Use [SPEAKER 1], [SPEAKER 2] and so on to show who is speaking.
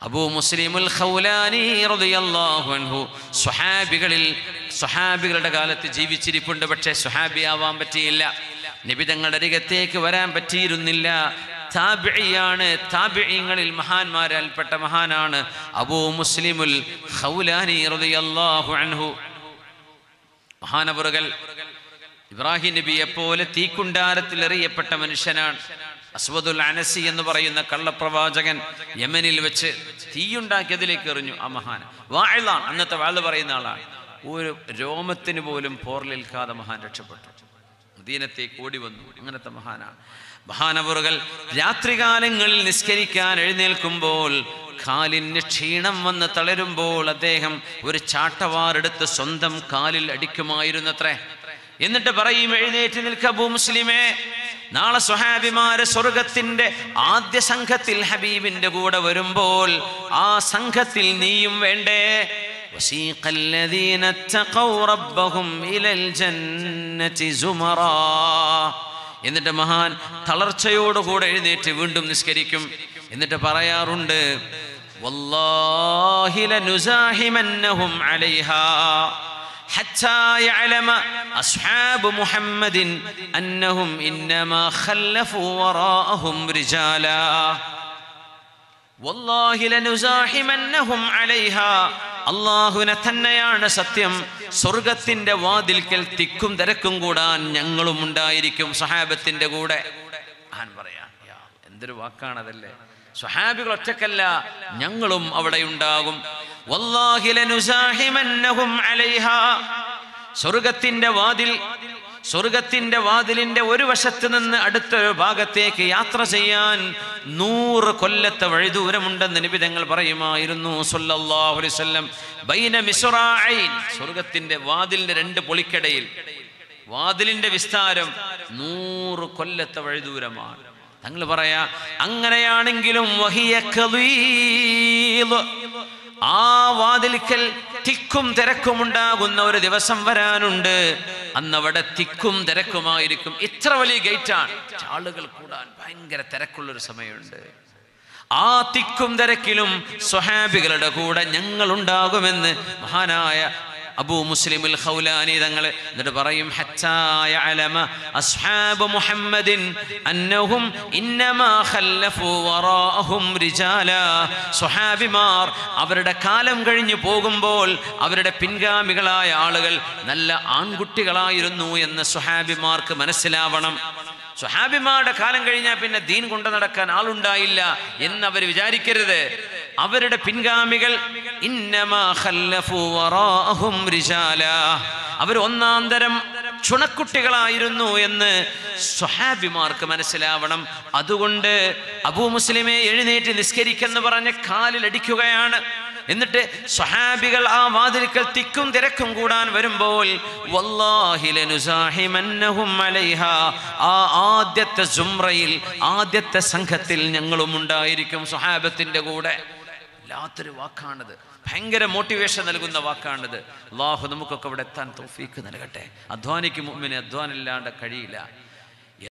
[SPEAKER 1] അബൂ മുസ്ലിമുൽ ഖൗലാനി റളിയല്ലാഹു അൻഹു സ്വഹാബികളിൽ സ്വഹാബികളുടെ കാലത്ത് ജീവിച്ചിരിപ്പുണ്ട് പക്ഷേ സ്വഹാബിയാവാൻ പറ്റിയില്ല നബി തങ്ങളുടെ അരികത്തേക്ക് വരാൻ പറ്റിയിരുന്നില്ല താബിയാണ് താബിയങ്ങളിൽ മഹാന്മാരാൽപ്പെട്ട മഹാനാണ് അബൂ മുസ്ലിമുൽ ഖൗലാനി റളിയല്ലാഹു അൻഹു മഹാനവറുകൾ ഇബ്രാഹിം നബിയെ പോലെ തീക്കുണ്ടാരത്തിൽ എറിയപ്പെട്ട മനുഷ്യനാണ് അസ്വദുൽ അനസി എന്ന് പറയുന്ന കള്ളപ്രവാചകൻ യമനിൽ വെച്ച് തീയുണ്ടാക്കിയതിലേക്ക് എറിഞ്ഞു ആ മഹാൻ വാഴലാണ് അന്നത്തെ വാഴ പറയുന്ന ആളാണ് ഒരു രോമത്തിന് പോലും പോർലേൽക്കാതെ മഹാൻ രക്ഷപ്പെട്ടു മദീനത്തേക്ക് ഓടി വന്നു അങ്ങനത്തെ മഹാനാണ് മഹാനവറുകൾ രാത്രികാലങ്ങളിൽ നിസ്കരിക്കാൻ എഴുന്നേൽക്കുമ്പോൾ കാലിന് ക്ഷീണം വന്ന് തളരുമ്പോൾ അദ്ദേഹം ഒരു ചാട്ടവാറെടുത്ത് സ്വന്തം കാലിൽ അടിക്കുമായിരുന്നത്രേ എന്നിട്ട് പറയും എഴുന്നേറ്റ് നിൽക്കബൂ മുസ്ലിമേ നാളെ സ്വഹാബിമാര് സ്വർഗത്തിന്റെ ആദ്യ സംഘത്തിൽ ഹബീബിന്റെ കൂടെ വരുമ്പോൾ ആ സംഘത്തിൽ നീയും വേണ്ടേ وسيق الذين اتقوا ربهم إلى الجنة زمرا എന്നിട്ട് മഹാൻ തളർച്ചയോടുകൂടെ എഴുന്നേറ്റ് വീണ്ടും നിസ്കരിക്കും എന്നിട്ട് പറയാറുണ്ട് വല്ലാഹി ലനുസാഹിമന്നഹും അലൈഹാ حتى يعلم أصحاب محمد أنهم إنما خلفوا وراءهم رجالا والله لنزاحمنهم عليها അള്ളാഹുവിനെ തന്നെയാണ് സത്യം സ്വർഗത്തിന്റെ വാതിൽക്കൽ തിക്കും തിരക്കും കൂടാൻ ഞങ്ങളും ഉണ്ടായിരിക്കും സഹാബത്തിന്റെ കൂടെ ആൻ പറയാം യാ, എന്തൊരു വാക്കാണതല്ലേ സ്വഹാബികൾ ഒറ്റക്കല്ല ഞങ്ങളും അവിടെ ഉണ്ടാകും വല്ലാഹി ലനുസാഹിമന്നഹും അലൈഹാ സ്വർഗത്തിന്റെ വാതിൽ സ്വർഗത്തിന്റെ വാതിലിന്റെ ഒരു വശത്ത് നിന്ന് അടുത്തൊരു ഭാഗത്തേക്ക് യാത്ര ചെയ്യാൻ നൂറ് കൊല്ലത്തെ വഴിദൂരമുണ്ടെന്ന് നിബിതങ്ങൾ പറയുമായിരുന്നു സല്ലല്ലാഹു അലൈഹി വസല്ലം ബൈന മിസ്റാഈൻ സ്വർഗത്തിന്റെ വാതിലിന്റെ രണ്ട് പൊളിക്കടയിൽ വാതിലിന്റെ വിസ്താരം നൂറ് കൊല്ലത്തെ വഴിദൂരമാണ് തങ്ങൾ പറയാ അങ്ങനെയാണെങ്കിലും വഹിയ ഖലീൽ. ആ വാതിൽക്കൽ തിക്കും തിരക്കും ഉണ്ടാകുന്ന ഒരു ദിവസം വരാനുണ്ട് അന്നവിടെ തിക്കും തിരക്കുമായിരിക്കും ഇത്ര വലിയ ഗേറ്റാണ് ആളുകൾ കൂടാൻ ഭയങ്കര തിരക്കുള്ള ഒരു സമയമുണ്ട് ആ തിക്കും തിരക്കിലും സ്വഹാബികളുടെ കൂടെ ഞങ്ങൾ ഉണ്ടാകുമെന്ന് മഹാനായ അബൂ മുസ്ലിമുൽ ഖൗലാനി തങ്ങൾ എന്നിട്ട് പറയും ഹത്തായ അലമ അസ്ഹാബ് മുഹമ്മദിൻ അന്നഹും ഇന്നമാ ഖല്ലഫു വറാഅഹും റിജാല സ്വഹാബിമാർ അവരുടെ കാലം കഴിഞ്ഞു പോകുമ്പോൾ അവരുടെ പിൻഗാമികളായ ആളുകൾ നല്ല ആൺകുട്ടികളായിരുന്നു എന്ന് സ്വഹാബിമാർക്ക് മനസ്സിലാവണം സ്വഹാബിമാരുടെ കാലം കഴിഞ്ഞാൽ പിന്നെ ദീൻ കൊണ്ടു നടക്കാൻ ആളുണ്ടായില്ല എന്ന് അവർ വിചാരിക്കരുത് അവരുടെ പിൻഗാമികൾ ഇന്നമാ ഖല്ലഫു വറാഅഹും റിജാല അവർ ഒന്നാം തരം ചുണക്കുട്ടികളായിരുന്നു എന്ന് സ്വഹാബിമാർക്ക് മനസ്സിലാവണം അതുകൊണ്ട് അബൂ മുസ്ലിമെ എഴുന്നേറ്റ് നിസ്കരിക്കെന്ന് പറഞ്ഞ് കാലിലടിക്കുകയാണ് എന്നിട്ട് സ്വഹാബികൾ ആ വാതിൽക്കൽ തിക്കും തിരക്കും കൂടാൻ വരുമ്പോൾ വല്ലാഹി ലനുസാഹിമന്നഹും അലൈഹാ ആ ആദ്യത്തെ സുംറയിൽ ആദ്യത്തെ സംഘത്തിൽ ഞങ്ങളും ഉണ്ടായിരിക്കും സ്വഹാബത്തിന്റെ കൂടെ വല്ലാത്തൊരു വാക്കാണിത് ഭയങ്കര മോട്ടിവേഷൻ നൽകുന്ന വാക്കാണിത് അള്ളാഹു നമുക്കൊക്കെ അവിടെ എത്താൻ തൗഫീക്ക് നൽകട്ടെ അധ്വാനിക്ക് മുമ്പിന് അധ്വാനില്ലാണ്ട് കഴിയില്ല